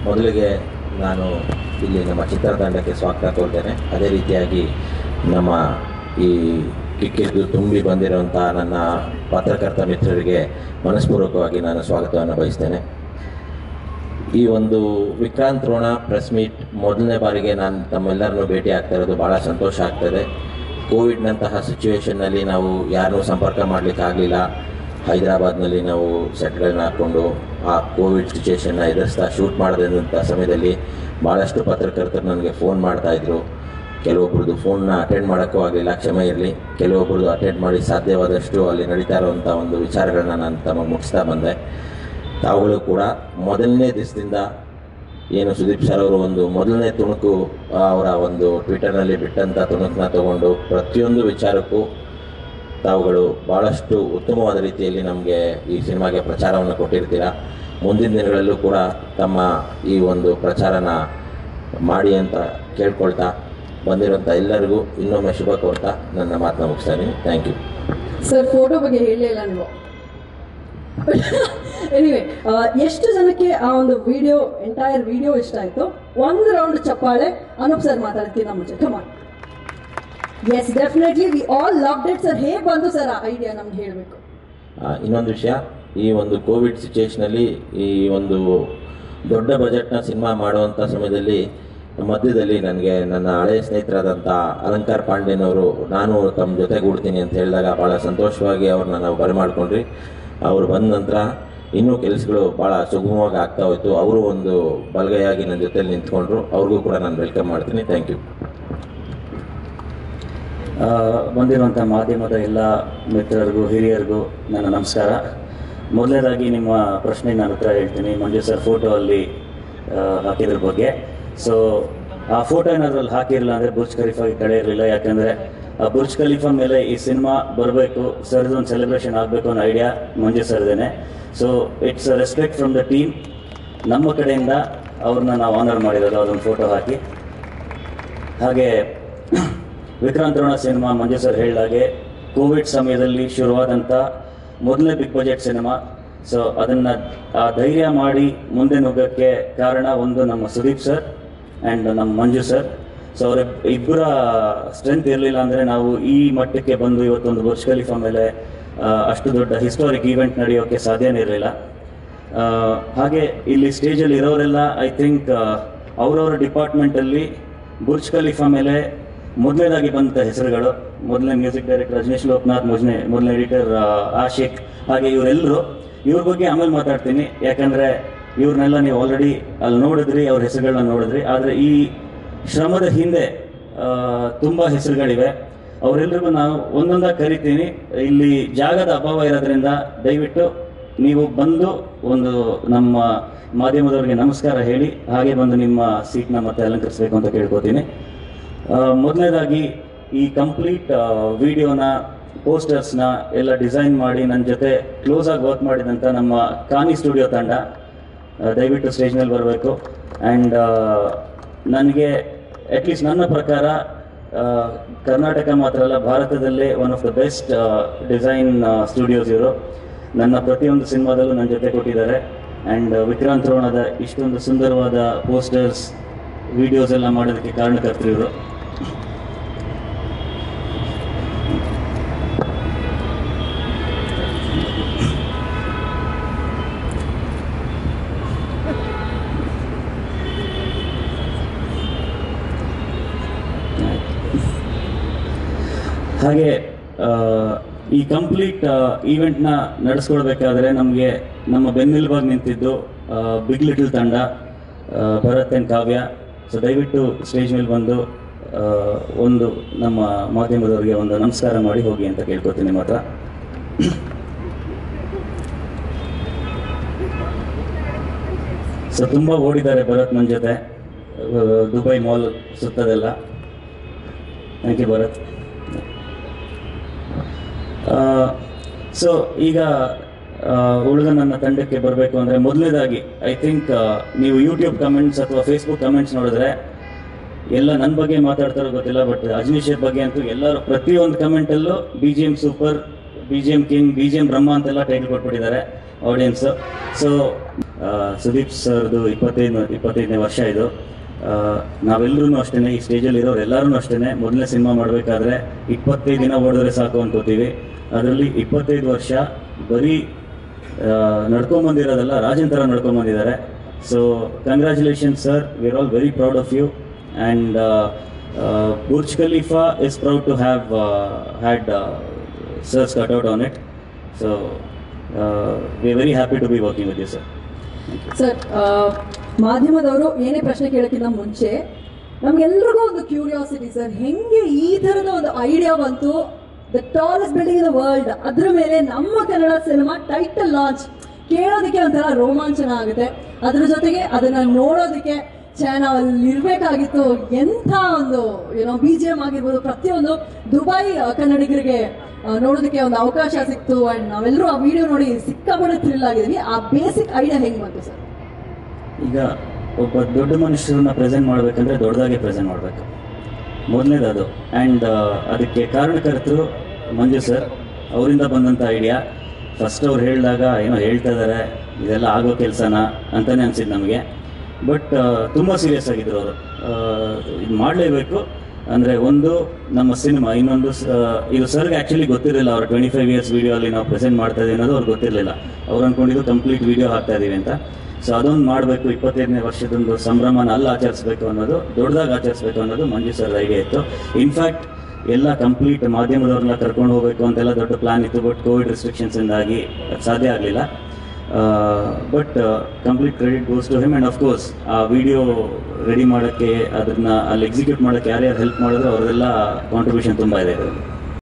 ಮೊದಲಿಗೆ ನಾನು ಇಲ್ಲಿ ನಮ್ಮ ಚಿತ್ರತಂಡಕ್ಕೆ ಸ್ವಾಗತ ಕೋರ್ತೇನೆ ಅದೇ ರೀತಿಯಾಗಿ ನಮ್ಮ ಈ ಕಿಕ್ಕಿದ್ದು ತುಂಬಿ ಬಂದಿರುವಂಥ ನನ್ನ ಪತ್ರಕರ್ತ ಮಿತ್ರರಿಗೆ ಮನಸ್ಪೂರ್ವಕವಾಗಿ ನಾನು ಸ್ವಾಗತವನ್ನು ಬಯಸ್ತೇನೆ ಈ ಒಂದು ವಿಕ್ರಾಂತ್ ರೋಣ ಪ್ರೆಸ್ ಮೀಟ್ ಮೊದಲನೇ ಬಾರಿಗೆ ನಾನು ತಮ್ಮೆಲ್ಲರನ್ನು ಭೇಟಿ ಆಗ್ತಾ ಇರೋದು ಭಾಳ ಸಂತೋಷ ಆಗ್ತದೆ ಕೋವಿಡ್ನಂತಹ ಸಿಚುವೇಷನ್ನಲ್ಲಿ ನಾವು ಯಾರನ್ನೂ ಸಂಪರ್ಕ ಮಾಡಲಿಕ್ಕೆ ಆಗಲಿಲ್ಲ ಹೈದರಾಬಾದ್ನಲ್ಲಿ ನಾವು ಸೆಟ್ಗಳನ್ನ ಹಾಕ್ಕೊಂಡು ಆ ಕೋವಿಡ್ ಸಿಚುವೇಷನ್ನ ಎದುರಿಸ್ತಾ ಶೂಟ್ ಮಾಡದಂಥ ಸಮಯದಲ್ಲಿ ಭಾಳಷ್ಟು ಪತ್ರಕರ್ತರು ನನಗೆ ಫೋನ್ ಮಾಡ್ತಾಯಿದ್ರು ಕೆಲವೊಬ್ರದ್ದು ಫೋನ್ನ ಅಟೆಂಡ್ ಮಾಡೋಕ್ಕೂ ಆಗಲಿಲ್ಲ ಕ್ಷಮೆ ಇರಲಿ ಕೆಲವೊಬ್ರದ್ದು ಅಟೆಂಡ್ ಮಾಡಿ ಸಾಧ್ಯವಾದಷ್ಟು ಅಲ್ಲಿ ನಡೀತಾ ಇರುವಂಥ ಒಂದು ವಿಚಾರಗಳನ್ನ ನಾನು ತಮಗೆ ಮುಗಿಸ್ತಾ ಬಂದೆ ತಾವುಗಳು ಕೂಡ ಮೊದಲನೇ ದಿವಸದಿಂದ ಏನು ಸುದೀಪ್ ಸರ್ ಅವರು ಒಂದು ಮೊದಲನೇ ತುಣುಕು ಆ, ಅವರ ಒಂದು ಟ್ವಿಟರ್ನಲ್ಲಿ ಬಿಟ್ಟಂಥ ತುಣುಕನ್ನ ತಗೊಂಡು ಪ್ರತಿಯೊಂದು ವಿಚಾರಕ್ಕೂ ತಾವುಗಳು ಭಾಳಷ್ಟು ಉತ್ತಮವಾದ ರೀತಿಯಲ್ಲಿ ನಮಗೆ ಈ ಸಿನಿಮಾಗೆ ಪ್ರಚಾರವನ್ನು ಕೊಟ್ಟಿರ್ತೀರ ಮುಂದಿನ ದಿನಗಳಲ್ಲೂ ಕೂಡ ತಮ್ಮ ಈ ಒಂದು ಪ್ರಚಾರನ ಮಾಡಿ ಅಂತ ಕೇಳ್ಕೊಳ್ತಾ ಬಂದಿರೋಂಥ ಎಲ್ಲರಿಗೂ ಇನ್ನೊಮ್ಮೆ ಶುಭ ಕೋರ್ತಾ ನನ್ನ ಮಾತನ್ನ ಮುಗಿಸ್ತಾ ಇದ್ದೀನಿ ಥ್ಯಾಂಕ್ ಯು ಸರ್ ಫೋಟೋ ಬಗ್ಗೆ ಹೇಳಲಿಲ್ಲ ನೀವು ಎನಿವೆ ಎಷ್ಟು ಜನಕ್ಕೆ ಆ ಒಂದು ವಿಡಿಯೋ ಎಂಟೈರ್ ವಿಡಿಯೋ ಇಷ್ಟ ಆಯ್ತು ಒಂದು ರೌಂಡ್ ಚಪ್ಪಾಳೆ ಅನೂಪ್ ಸರ್ ಮಾತಾಡ್ತೀನಿ ನಮ್ಮ ಮುಂಚೆ come on yes definitely we all love it sir ಹೇಗೆ ಬಂತು ಸರ್ ಆ ಐಡಿಯಾ ನಮ್ಗೆ ಹೇಳಬೇಕು ಆ, ಇನ್ನೊಂದು ವಿಷಯ ಈ ಒಂದು ಕೋವಿಡ್ ಸಿಚುವೇಶನಲ್ಲಿ ಈ ಒಂದು ದೊಡ್ಡ ಬಜೆಟ್ನ ಸಿನಿಮಾ ಮಾಡುವಂಥ ಸಮಯದಲ್ಲಿ ಮಧ್ಯದಲ್ಲಿ ನನಗೆ ನನ್ನ ಹಳೆಯ ಸ್ನೇಹಿತರಾದಂಥ ಅಲಂಕಾರ್ ಪಾಂಡ್ಯನ್ ಅವರು ನಾನು ತಮ್ಮ ಜೊತೆಗೂಡ್ತೀನಿ ಅಂತ ಹೇಳಿದಾಗ ಭಾಳ ಸಂತೋಷವಾಗಿ ಅವ್ರನ್ನ ನಾವು ಬರಮಾಡ್ಕೊಂಡ್ರಿ ಅವ್ರು ಬಂದ ನಂತರ ಇನ್ನೂ ಕೆಲಸಗಳು ಭಾಳ ಸುಗಮವಾಗಿ ಆಗ್ತಾ ಹೋಯ್ತು ಅವರು ಒಂದು ಬಲಗೈಯಾಗಿ ನನ್ನ ಜೊತೆಲಿ ನಿಂತ್ಕೊಂಡ್ರು ಅವ್ರಿಗೂ ಕೂಡ ನಾನು ವೆಲ್ಕಮ್ ಮಾಡ್ತೀನಿ ಥ್ಯಾಂಕ್ ಯು ಆ, ಬಂದಿರುವಂಥ ಮಾಧ್ಯಮದ ಎಲ್ಲ ಮಿತ್ರರಿಗೂ ಹಿರಿಯರಿಗೂ ನನ್ನ ನಮಸ್ಕಾರ ಮೊದಲನೇದಾಗಿ ನಿಮ್ಮ ಪ್ರಶ್ನೆಗೆ ನಾನು ಉತ್ತರ ಹೇಳ್ತೀನಿ ಮಂಜು ಸರ್ ಫೋಟೋ ಅಲ್ಲಿ ಆ, ಹಾಕಿದ್ರ ಬಗ್ಗೆ ಸೊ ಆ ಫೋಟೋ ಏನಾದ್ರೂ ಅಲ್ಲಿ ಹಾಕಿರಲಿಲ್ಲ ಅಂದರೆ ಬುರ್ಜ್ ಖಲೀಫಾಗೆ ಕಡೆ ಇರಲಿಲ್ಲ ಯಾಕಂದರೆ ಆ ಬುರ್ಜ್ ಖಲೀಫಾ ಮೇಲೆ ಈ ಸಿನಿಮಾ ಬರಬೇಕು ಸರ್ದು ಒಂದು ಸೆಲೆಬ್ರೇಷನ್ ಆಗಬೇಕು ಅನ್ನೋ ಐಡಿಯಾ ಮಂಜು ಸರ್ದೇನೆ so it's a respect from the team ನಮ್ಮ ಕಡೆಯಿಂದ ಅವ್ರನ್ನ ನಾವು ಆನರ್ ಮಾಡಿರೋದು ಅದೊಂದು ಫೋಟೋ ಹಾಕಿ ಹಾಗೆ ವಿಕ್ರಾಂತ್ ರೋಣ ಸಿನಿಮಾ ಮಂಜು ಸರ್ ಹೇಳಿದಾಗೆ ಕೋವಿಡ್ ಸಮಯದಲ್ಲಿ ಶುರುವಾದಂಥ ಮೊದಲನೇ ಬಿಗ್ ಬಜೆಟ್ ಸಿನಿಮಾ ಸೊ ಅದನ್ನು ಆ ಧೈರ್ಯ ಮಾಡಿ ಮುಂದೆ ನುಗ್ಗಕ್ಕೆ ಕಾರಣ ಒಂದು ನಮ್ಮ ಸುದೀಪ್ ಸರ್ ಆ್ಯಂಡ್ ನಮ್ಮ ಮಂಜು ಸರ್ ಸೊ ಅವ್ರ ಇಬ್ಬರ ಸ್ಟ್ರೆಂತ್ ಇರಲಿಲ್ಲ ಅಂದರೆ ನಾವು ಈ ಮಟ್ಟಕ್ಕೆ ಬಂದು ಇವತ್ತೊಂದು ಬುರ್ಜ್ ಖಲೀಫಾ ಮೇಲೆ ಆ, ಅಷ್ಟು ದೊಡ್ಡ ಹಿಸ್ಟಾರಿಕ್ ಈವೆಂಟ್ ನಡೆಯೋಕ್ಕೆ ಸಾಧ್ಯನೇ ಇರಲಿಲ್ಲ ಆ, ಹಾಗೆ ಇಲ್ಲಿ ಸ್ಟೇಜಲ್ಲಿ ಇರೋರೆಲ್ಲ ಐ ಥಿಂಕ್ ಅವರವರ ಡಿಪಾರ್ಟ್ಮೆಂಟಲ್ಲಿ ಬುರ್ಜ್ ಖಲೀಫಾ ಮೇಲೆ ಮೊದಲನೇದಾಗಿ ಬಂದ ಹೆಸರುಗಳು ಮೊದಲನೇ ಮ್ಯೂಸಿಕ್ ಡೈರೆಕ್ಟರ್ ರಜನೀಶ್ ಲೋಕನಾಥ್ ಮೊದಲನೇ ಮೊದಲನೇ ಎಡಿಟರ್ ಆಶಿಕ್ ಹಾಗೆ ಇವರೆಲ್ಲರೂ ಇವ್ರ ಬಗ್ಗೆ ಆಮೇಲೆ ಮಾತಾಡ್ತೀನಿ ಯಾಕಂದರೆ ಇವ್ರನ್ನೆಲ್ಲ ನೀವು ಆಲ್ರೆಡಿ ಅಲ್ಲಿ ನೋಡಿದ್ರಿ ಅವ್ರ ಹೆಸರುಗಳನ್ನ ನೋಡಿದ್ರಿ ಆದರೆ ಈ ಶ್ರಮದ ಹಿಂದೆ ಆ, ತುಂಬ ಹೆಸರುಗಳಿವೆ ಅವರೆಲ್ಲರಿಗೂ ನಾವು ಒಂದೊಂದಾಗಿ ಕರಿತೀನಿ ಇಲ್ಲಿ ಜಾಗದ ಅಭಾವ ಇರೋದ್ರಿಂದ ದಯವಿಟ್ಟು ನೀವು ಬಂದು ಒಂದು ನಮ್ಮ ಮಾಧ್ಯಮದವರಿಗೆ ನಮಸ್ಕಾರ ಹೇಳಿ ಹಾಗೆ ಬಂದು ನಿಮ್ಮ ಸೀಟ್ನ ಮತ್ತೆ ಅಲಂಕರಿಸಬೇಕು ಅಂತ ಕೇಳ್ಕೊತೀನಿ ಆ, ಮೊದಲನೇದಾಗಿ ಈ ಕಂಪ್ಲೀಟ್ ವಿಡಿಯೋನ ಪೋಸ್ಟರ್ಸ್ನ ಎಲ್ಲ ಡಿಸೈನ್ ಮಾಡಿ ನನ್ನ ಜೊತೆ ಕ್ಲೋಸ್ ಆಗಿ ವರ್ಕ್ ಮಾಡಿದಂಥ ನಮ್ಮ ಕಾನಿ ಸ್ಟುಡಿಯೋ ತಂಡ ಆ, ದಯವಿಟ್ಟು ಸ್ಟೇಜ್ನಲ್ಲಿ ಬರಬೇಕು ಆ್ಯಂಡ್ ನನಗೆ ಅಟ್ಲೀಸ್ಟ್ ನನ್ನ ಪ್ರಕಾರ ಆ, ಕರ್ನಾಟಕ ಮಾತ್ರ ಅಲ್ಲ ಭಾರತದಲ್ಲೇ one of the best design studios ಇವರು ನನ್ನ ಪ್ರತಿಯೊಂದು ಸಿನಿಮಾದಲ್ಲೂ ನನ್ನ ಜೊತೆ ಕೊಟ್ಟಿದ್ದಾರೆ ಆ್ಯಂಡ್ ವಿಕ್ರಾಂತ್ ರೋಣದ ಇಷ್ಟೊಂದು ಸುಂದರವಾದ ಪೋಸ್ಟರ್ಸ್ ವಿಡಿಯೋಸ್ ಎಲ್ಲ ಮಾಡೋದಕ್ಕೆ ಕಾರಣಕರ್ತರು ಇವರು ಹಾಗೆ ಆ, ಈ ಕಂಪ್ಲೀಟ್ ಈವೆಂಟ್ನ ನಡೆಸ್ಕೊಡ್ಬೇಕಾದ್ರೆ ನಮಗೆ ನಮ್ಮ ಬೆನ್ನೆಲುಬಾಗಿ ನಿಂತಿದ್ದು ಬಿಗ್ ಲಿಟಲ್ ತಂಡ ಆ, ಭರತ್ ಆ್ಯಂಡ್ ಕಾವ್ಯ ಸೊ ದಯವಿಟ್ಟು ಸ್ಟೇಜ್ ಮೇಲೆ ಬಂದು ಆ, ಒಂದು ನಮ್ಮ ಮಾಧ್ಯಮದವರಿಗೆ ಒಂದು ನಮಸ್ಕಾರ ಮಾಡಿ ಹೋಗಿ ಅಂತ ಕೇಳ್ಕೊತೀನಿ ನಿಮ್ಮ ಹತ್ರ ಸೊ ತುಂಬ ಓಡಿದ್ದಾರೆ ಭರತ್ ನನ್ನ ಜೊತೆ ಆ, ದುಬೈ ಮಾಲ್ ಸುತ್ತದೆಲ್ಲ ಥ್ಯಾಂಕ್ ಯು ಭರತ್ ಸೊ ಈಗ ಆ, ಉಳಿದ ನನ್ನ ತಂಡಕ್ಕೆ ಬರಬೇಕು ಅಂದರೆ ಮೊದಲನೇದಾಗಿ ಐ ಥಿಂಕ್ ನೀವು ಯೂಟ್ಯೂಬ್ ಕಮೆಂಟ್ಸ್ ಅಥವಾ ಫೇಸ್ಬುಕ್ ಕಮೆಂಟ್ಸ್ ನೋಡಿದ್ರೆ ಎಲ್ಲ ನನ್ನ ಬಗ್ಗೆ ಮಾತಾಡ್ತಾರೋ ಗೊತ್ತಿಲ್ಲ ಬಟ್ ಅಜ್ನೀಶ್ ಬಗ್ಗೆ ಅಂತೂ ಎಲ್ಲರೂ ಪ್ರತಿಯೊಂದು ಕಮೆಂಟಲ್ಲೂ B G M super B G M king B G M Brahma ಅಂತೆಲ್ಲ ಟೈಟಲ್ ಕೊಟ್ಬಿಟ್ಟಿದ್ದಾರೆ ಆಡಿಯನ್ಸು ಸೊ ಸುದೀಪ್ ಸರ್ದು ಇಪ್ಪತ್ತೈದು ಇಪ್ಪತ್ತೈದನೇ ವರ್ಷ ಇದು ನಾವೆಲ್ಲರೂ ಅಷ್ಟೇ ಈ ಸ್ಟೇಜಲ್ಲಿ ಇರೋರು ಎಲ್ಲರೂ ಅಷ್ಟೇ ಮೊದಲನೇ ಸಿನಿಮಾ ಮಾಡಬೇಕಾದ್ರೆ ಇಪ್ಪತ್ತೈದು ದಿನ ಓಡಿದ್ರೆ ಸಾಕು ಅನ್ಕೋತೀವಿ ಅದರಲ್ಲಿ ಇಪ್ಪತ್ತೈದು ವರ್ಷ ಬರೀ ನಡ್ಕೊಂಬಂದಿರೋದಲ್ಲ ರಾಜನ್ ಥರ ನಡ್ಕೊಂಬಂದಿದ್ದಾರೆ so congratulation sir we are all very proud of you and Burj Khalifa is proud to have had sirs cut out on it so we are very happy to be working with you sir sir ಆ, ಮಾಧ್ಯಮದವರು ಏನೇ ಪ್ರಶ್ನೆ ಕೇಳೋಕ್ಕಿಂತ ಮುಂಚೆ ನಮ್ಗೆಲ್ರಿಗೂ ಒಂದು curiosity sir ಹೆಂಗೆ ಈ ಥರದ ಒಂದು ಐಡಿಯಾ ಬಂತು the tallest building in the world ಅದ್ರ ಮೇಲೆ ನಮ್ಮ ಕನ್ನಡ ಸಿನಿಮಾ ಟೈಟಲ್ ಲಾಂಚ್ ಕೇಳೋದಕ್ಕೆ ಒಂಥರ ರೋಮಾಂಚನ ಆಗುತ್ತೆ ಅದ್ರ ಜೊತೆಗೆ ಅದನ್ನ ನೋಡೋದಕ್ಕೆ ಚಾನಲ್ ಇರ್ಬೇಕಾಗಿತ್ತು ಎಂಥ ಒಂದು ಏನೋ ಬಿ ಜಿ ಎಂ ಆಗಿರ್ಬೋದು ಪ್ರತಿಯೊಂದು ದುಬೈ ಆ, ಕನ್ನಡಿಗರಿಗೆ ಆ, ನೋಡೋದಕ್ಕೆ ಒಂದು ಅವಕಾಶ ಸಿಕ್ತು ಅಂಡ್ ನಾವೆಲ್ಲರೂ ಆ ವಿಡಿಯೋ ನೋಡಿ ಸಿಕ್ಕಾಪಟ್ಟೆ ಥ್ರಿಲ್ ಆಗಿದ್ವಿ ಆ ಬೇಸಿಕ್ ಐಡಿಯಾ ಹೆಂಗ್ ಬಂತು ಸರ್ ಈಗ ಒಬ್ಬ ದೊಡ್ಡ ಮನುಷ್ಯರನ್ನ ಪ್ರೆಸೆಂಟ್ ಮಾಡಬೇಕಂದ್ರೆ ದೊಡ್ಡದಾಗೆ ಪ್ರೆಸೆಂಟ್ ಮಾಡಬೇಕು ಮೊದಲನೇದು ಅದು ಆ್ಯಂಡ್ ಅದಕ್ಕೆ ಕಾರಣಕರ್ತರು ಮಂಜು ಸರ್ ಅವರಿಂದ ಬಂದಂಥ ಐಡಿಯಾ ಫಸ್ಟ್ ಅವ್ರು ಹೇಳಿದಾಗ ಏನೋ ಹೇಳ್ತಾ ಇದ್ದಾರೆ ಇದೆಲ್ಲ ಆಗೋ ಕೆಲಸನ ಅಂತಲೇ ಅನಿಸಿದ್ದು ನಮಗೆ ಬಟ್ ತುಂಬ ಸೀರಿಯಸ್ ಆಗಿದ್ರು ಅವರು ಇದು ಮಾಡಲೇಬೇಕು ಅಂದರೆ ಒಂದು ನಮ್ಮ ಸಿನಿಮಾ ಇನ್ನೊಂದು ಸ- ಇದು ಸರ್ಗೆ ಆ್ಯಕ್ಚುಲಿ ಗೊತ್ತಿರಲಿಲ್ಲ ಅವ್ರ ಟ್ವೆಂಟಿ ಫೈವ್ ಇಯರ್ಸ್ ವೀಡಿಯೋ ಅಲ್ಲಿ ನಾವು ಪ್ರೆಸೆಂಟ್ ಮಾಡ್ತಾ ಇದೀವಿ ಅನ್ನೋದು ಅವ್ರಿಗೆ ಗೊತ್ತಿರಲಿಲ್ಲ ಅವ್ರು ಅಂದ್ಕೊಂಡಿದ್ದು ಕಂಪ್ಲೀಟ್ ವೀಡಿಯೋ ಹಾಕ್ತಾ ಇದೀವಿ ಅಂತ ಸೊ ಅದೊಂದು ಮಾಡಬೇಕು ಇಪ್ಪತ್ತೈದನೇ ವರ್ಷದೊಂದು ಸಂಭ್ರಮನ ಅಲ್ಲಿ ಆಚರಿಸ್ಬೇಕು ಅನ್ನೋದು ದೊಡ್ಡದಾಗಿ ಆಚರಿಸ್ಬೇಕು ಅನ್ನೋದು ಮಂಜು ಸರ್ ಐಡಿಯಾ ಇತ್ತು ಇನ್ಫ್ಯಾಕ್ಟ್ ಎಲ್ಲ ಕಂಪ್ಲೀಟ್ ಮಾಧ್ಯಮದವ್ರನ್ನ ಕರ್ಕೊಂಡು ಹೋಗಬೇಕು ಅಂತೆಲ್ಲ ದೊಡ್ಡ ಪ್ಲಾನ್ ಇತ್ತು ಬಟ್ ಕೋವಿಡ್ ರೆಸ್ಟ್ರಿಕ್ಷನ್ಸಿಂದಾಗಿ ಅದು ಸಾಧ್ಯ ಆಗಲಿಲ್ಲ but complete credit goes to him and of course ಆ ವಿಡಿಯೋ ರೆಡಿ ಮಾಡೋಕ್ಕೆ ಅದನ್ನ ಅಲ್ಲಿ ಎಕ್ಸಿಕ್ಯೂಟ್ ಮಾಡೋಕ್ಕೆ ಯಾರ್ಯಾರು ಹೆಲ್ಪ್ ಮಾಡಿದ್ರು ಅವರೆಲ್ಲ ಕಾಂಟ್ರಿಬ್ಯೂಷನ್ ತುಂಬ ಇದೆ ಇದರಲ್ಲಿ